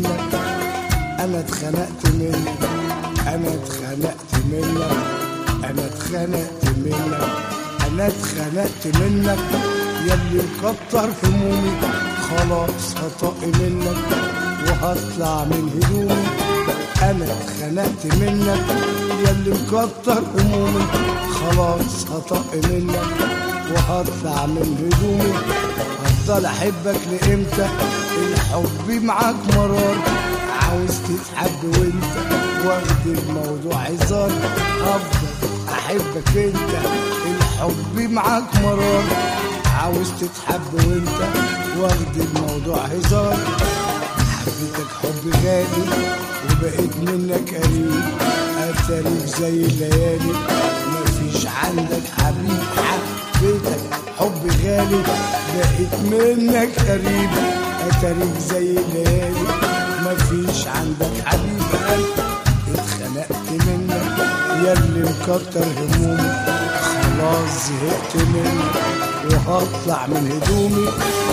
منك انا اتخنقت منك انا اتخنقت منك انا اتخنقت منك انا اتخنقت منك ياللي مكتر همومي خلاص هطق منك وهطلع من هدومي انا اتخنقت منك ياللي مكتر همومي خلاص هطق منك وهطلع من هدومي هفضل احبك لامتى الحب معاك مرار عاوز تتحب وانت واخد الموضوع هزار هفضل احبك انت الحب معاك مرار عاوز تتحب وانت واخد الموضوع هزار حبيتك حب غالي وبقيت منك قريب اتاريك زي الليالي مفيش عندك حبيب حبيتك حب غالي بقيت منك قريب اتاريك زي الليالي مفيش عندك حبيب قلب اتخنقت منك ياللي مكتر همومي خلاص زهقت منك وهطلع من هدومي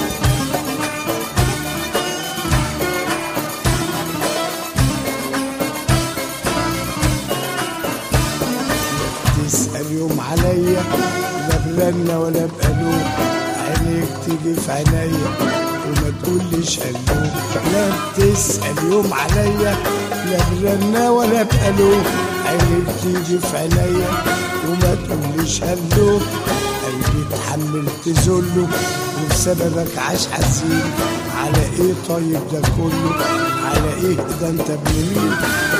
تسأل يوم عليا لا برنة ولا بقلوب عينيك تيجي في عينيا وما تقوليش قلوب لا تسأل يوم عليا لا برنة ولا بقلوب عينيك تيجي في عينيا وما تقوليش قلوب قلبي اتحملت ذله وبسببك عاش حزين على ايه طيب ده كله على ايه ده انت ابن مين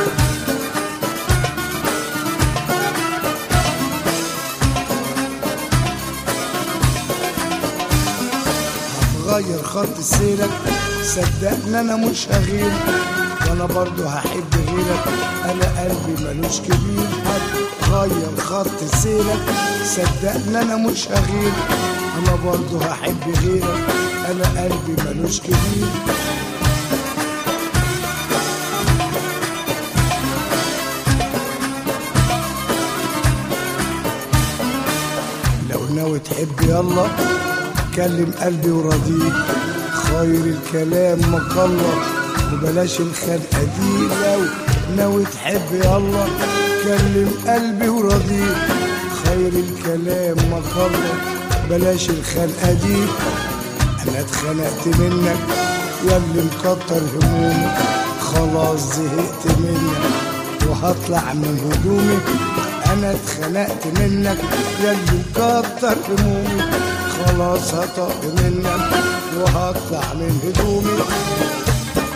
غير خط سيرك صدقني انا مش هغير وانا برضو هحب غيرك انا قلبي ملوش كبير هتغير خط سيرك صدقني انا مش هغير انا برضو هحب غيرك انا قلبي ملوش كبير لو ناوي تحب يلا كلم قلبي وراضيك خير الكلام مقلة وبلاش الخنقة دي لو ناوي تحب يلا كلم قلبي وراضيك خير الكلام مقلة بلاش الخنقة دي انا اتخنقت منك ياللي مكتر همومي خلاص زهقت منك وهطلع من هدومي انا اتخنقت منك ياللي مكتر همومي خلاص هطق منك وهطلع من هدومي